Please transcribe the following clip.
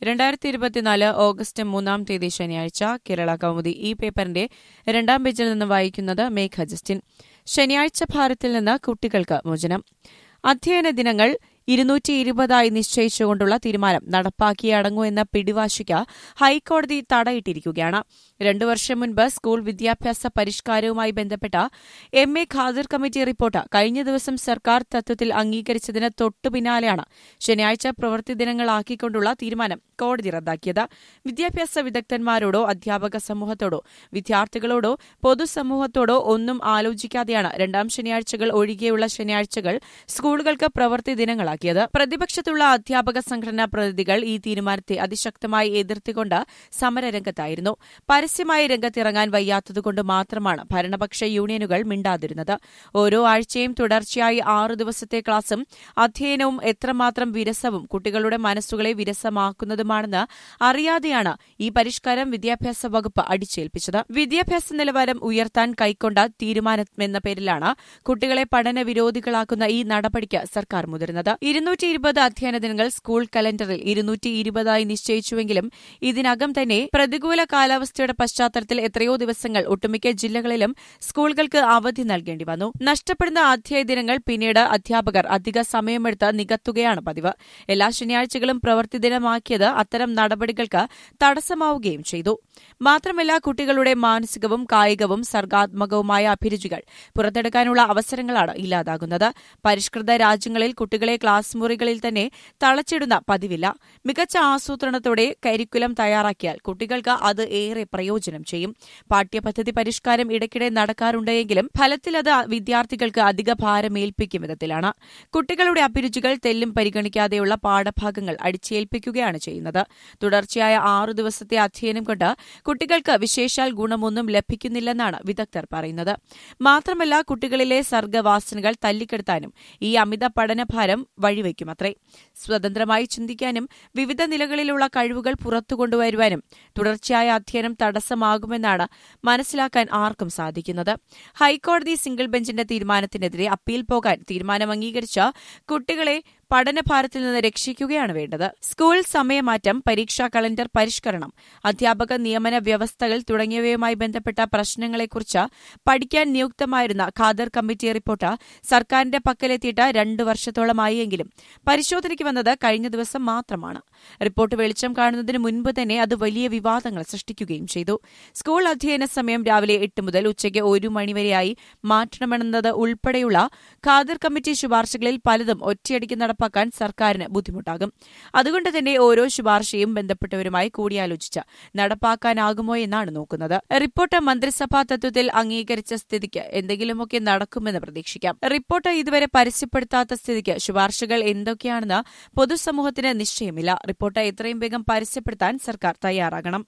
രണ്ടായിരത്തി ഇരുപത്തിനാല് ഓഗസ്റ്റ് മൂന്നാം തീയതി ശനിയാഴ്ച കേരള കൗമുദി ഈ പേപ്പറിന്റെ രണ്ടാം പേജിൽ നിന്ന് വായിക്കുന്നത് മേഘ ജസ്റ്റിൻ ശനിയാഴ്ച ഭാരത്തിൽ നിന്ന് കുട്ടികൾക്ക് മോചനം അധ്യയന ദിനങ്ങൾ ഇരുന്നൂറ്റി ഇരുപതായി നിശ്ചയിച്ചുകൊണ്ടുള്ള തീരുമാനം നടപ്പാക്കിയേ അടങ്ങൂ എന്ന പിടിവാശിക്ക് ഹൈക്കോടതി തടയിട്ടിരിക്കുകയാണ് രണ്ടു വർഷം മുൻപ് സ്കൂൾ വിദ്യാഭ്യാസ പരിഷ്കാരവുമായി ബന്ധപ്പെട്ട M A Khader committee report കഴിഞ്ഞ ദിവസം സർക്കാർ തത്വത്തിൽ അംഗീകരിച്ചതിന് തൊട്ടു പിന്നാലെയാണ് ശനിയാഴ്ച പ്രവൃത്തി ദിനങ്ങളാക്കിക്കൊണ്ടുള്ള തീരുമാനം കോടതി റദ്ദാക്കിയത് വിദ്യാഭ്യാസ വിദഗ്ധന്മാരോടോ അധ്യാപക സമൂഹത്തോടോ വിദ്യാർത്ഥികളോടോ പൊതുസമൂഹത്തോടോ ഒന്നും ആലോചിക്കാതെയാണ് രണ്ടാം ശനിയാഴ്ചകൾ ഒഴികെയുള്ള ശനിയാഴ്ചകൾ സ്കൂളുകൾക്ക് പ്രവൃത്തി ദിനങ്ങളാക്കിയത് പ്രതിപക്ഷത്തുള്ള അധ്യാപക സംഘടനാ പ്രതിനിധികൾ ഈ തീരുമാനത്തെ അതിശക്തമായി എതിർത്തുകൊണ്ട് സമരരംഗത്തായിരുന്നു പരസ്യമായി രംഗത്തിറങ്ങാൻ വയ്യാത്തതുകൊണ്ട് മാത്രമാണ് ഭരണപക്ഷ യൂണിയനുകൾ മിണ്ടാതിരുന്നത് ഓരോ ആഴ്ചയും തുടർച്ചയായി ആറു ദിവസത്തെ ക്ലാസും അധ്യയനവും എത്രമാത്രം വിരസവും കുട്ടികളുടെ മനസ്സുകളെ വിരസമാക്കുന്നതുമാണെന്ന് അറിയാതെയാണ് ഈ പരിഷ്കാരം വിദ്യാഭ്യാസ വകുപ്പ് അടിച്ചേൽപ്പിച്ചത് വിദ്യാഭ്യാസ നിലവാരം ഉയർത്താൻ കൈക്കൊണ്ട തീരുമാനമെന്ന പേരിലാണ് കുട്ടികളെ പഠന വിരോധികളാക്കുന്ന ഈ നടപടിക്ക് സർക്കാർ മുതിർന്നത് ഇരുന്നൂറ്റി ഇരുപത് അധ്യയന ദിനങ്ങൾ സ്കൂൾ കലണ്ടറിൽ ഇരുന്നൂറ്റി ഇരുപതായി നിശ്ചയിച്ചുവെങ്കിലും ഇതിനകം തന്നെ പ്രതികൂല കാലാവസ്ഥയുടെ പശ്ചാത്തലത്തിൽ എത്രയോ ദിവസങ്ങൾ ഒട്ടുമിക്ക ജില്ലകളിലും സ്കൂളുകൾക്ക് അവധി നൽകേണ്ടി വന്നു നഷ്ടപ്പെടുന്ന അധ്യയ ദിനങ്ങൾ പിന്നീട് അധ്യാപകർ അധിക സമയമെടുത്ത് നികത്തുകയാണ് പതിവ് എല്ലാ ശനിയാഴ്ചകളും പ്രവൃത്തി ദിനമാക്കിയത് അത്തരം നടപടികൾക്ക് തടസ്സമാവുകയും ചെയ്തു മാത്രമല്ല കുട്ടികളുടെ മാനസികവും കായികവും സർഗാത്മകവുമായ അഭിരുചികൾ പുറത്തെടുക്കാനുള്ള അവസരങ്ങളാണ് ഇല്ലാതാകുന്നത് പരിഷ്കൃത രാജ്യങ്ങളിൽ കുട്ടികളെ ക്ലാസ് മുറികളിൽ തന്നെ തളച്ചിടുന്ന പതിവില്ല മികച്ച ആസൂത്രണത്തോടെ കരിക്കുലം തയ്യാറാക്കിയാൽ കുട്ടികൾക്ക് അത് ഏറെ പ്രയോജനം ചെയ്യും പാഠ്യപദ്ധതി പരിഷ്കാരം ഇടയ്ക്കിടെ നടക്കാറുണ്ടെങ്കിലും ഫലത്തിൽ അത് വിദ്യാർത്ഥികൾക്ക് അധിക ഭാരം ഏൽപ്പിക്കും വിധത്തിലാണ് കുട്ടികളുടെ അഭിരുചികൾ തെല്ലും പരിഗണിക്കാതെയുള്ള പാഠഭാഗങ്ങൾ അടിച്ചേൽപ്പിക്കുകയാണ് ചെയ്യുന്നത് തുടർച്ചയായ ആറു ദിവസത്തെ അധ്യയനം കൊണ്ട് കുട്ടികൾക്ക് വിശേഷാൽ ഗുണമൊന്നും ലഭിക്കുന്നില്ലെന്നാണ് വിദഗ്ധർ പറയുന്നത് മാത്രമല്ല കുട്ടികളിലെ സർഗവാസനകൾ തല്ലിക്കെടുത്താനും ഈ അമിത പഠനഭാരം വഴിവെക്കുമത്രേ സ്വതന്ത്രമായി ചിന്തിക്കാനും വിവിധ നിലകളിലുള്ള കഴിവുകൾ പുറത്തു കൊണ്ടുവരുവാനും തുടർച്ചയായ അധ്യയനം തടസ്സമാകുമെന്നാണ് മനസ്സിലാക്കാൻ ആർക്കും സാധിക്കുന്നത് ഹൈക്കോടതി സിംഗിൾ ബെഞ്ചിന്റെ തീരുമാനത്തിനെതിരെ അപ്പീൽ പോകാൻ തീരുമാനം അംഗീകരിച്ച കുട്ടികളെ പഠനഭാരത്തിൽ നിന്ന് രക്ഷിക്കുകയാണ് വേണ്ടത് സ്കൂൾ സമയമാറ്റം പരീക്ഷാ കലണ്ടർ പരിഷ്കരണം അധ്യാപക നിയമന വ്യവസ്ഥകൾ തുടങ്ങിയവയുമായി ബന്ധപ്പെട്ട പ്രശ്നങ്ങളെക്കുറിച്ച് പഠിക്കാൻ നിയുക്തമായിരുന്ന ഖാദർ കമ്മിറ്റി റിപ്പോർട്ട് സർക്കാരിന്റെ പക്കലെത്തിയിട്ട് രണ്ടു വർഷത്തോളമായി എങ്കിലും പരിശോധനയ്ക്ക് വന്നത് കഴിഞ്ഞ ദിവസം മാത്രമാണ് റിപ്പോർട്ട് വെളിച്ചം കാണുന്നതിന് മുൻപ് തന്നെ അത് വലിയ വിവാദങ്ങൾ സൃഷ്ടിക്കുകയും ചെയ്തു സ്കൂൾ അധ്യയന സമയം രാവിലെ എട്ട് മുതൽ ഉച്ചയ്ക്ക് ഒരു മണിവരെയായി മാറ്റണമെന്നത് ഉൾപ്പെടെയുള്ള ഖാദർ കമ്മിറ്റി ശുപാർശകളിൽ പലതും ഒറ്റയടിക്ക് നടപ്പാക്കാൻ സർക്കാരിന് ബുദ്ധിമുട്ടാകും അതുകൊണ്ട് തന്നെ ഓരോ ശുപാർശയും ബന്ധപ്പെട്ടവരുമായി കൂടിയാലോചിച്ച് നടപ്പാക്കാനാകുമോ എന്നാണ് നോക്കുന്നത് റിപ്പോർട്ട് മന്ത്രിസഭാ തത്വത്തിൽ അംഗീകരിച്ച സ്ഥിതിക്ക് എന്തെങ്കിലുമൊക്കെ നടക്കുമെന്ന് പ്രതീക്ഷിക്കാം റിപ്പോർട്ട് ഇതുവരെ പരസ്യപ്പെടുത്താത്ത സ്ഥിതിക്ക് ശുപാർശകൾ എന്തൊക്കെയാണെന്ന് പൊതുസമൂഹത്തിന് നിശ്ചയമില്ല റിപ്പോർട്ട് എത്രയും വേഗം പരസ്യപ്പെടുത്താൻ സർക്കാർ തയ്യാറാകണം